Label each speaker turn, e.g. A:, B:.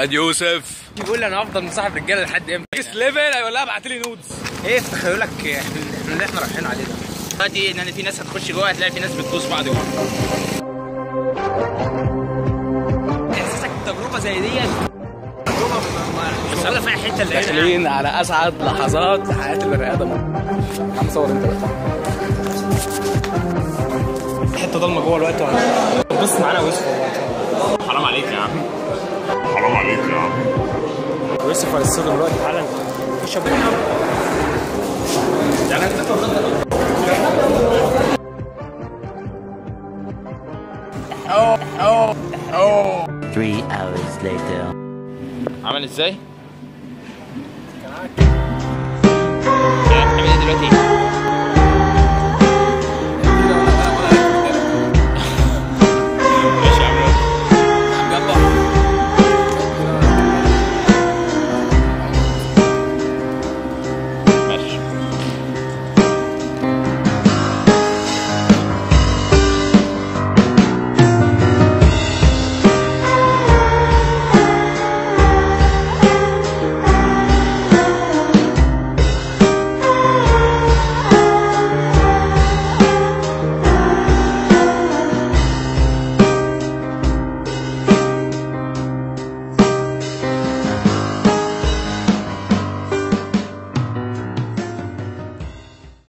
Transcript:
A: احمد يوسف
B: يقول لي انا هفضل مصاحب رجاله لحد امتى
A: نكست ليفل هيقول لها ابعت لي نودز
B: ايه في تخيلك احنا اللي احنا رايحين عليه ده دلوقتي ان انا في ناس هتخش جوه هتلاقي في ناس بتبوس بعض جوه احساسك تجربه زي دي تجربه مش هقول فيها حته اللي هنا
A: داخلين على اسعد لحظات لحياه البني ادم يا عم صور انت بقى
B: حته ضلمه جوه الوقت وانا بص معانا يوسف والله
C: حرام عليك يا عم
D: حرام عليك يا عم
B: يوسف على الصدر دلوقتي تعالى خش ابو
E: Three hours later.
C: عمل ازاي؟ بتعمل ايه دلوقتي؟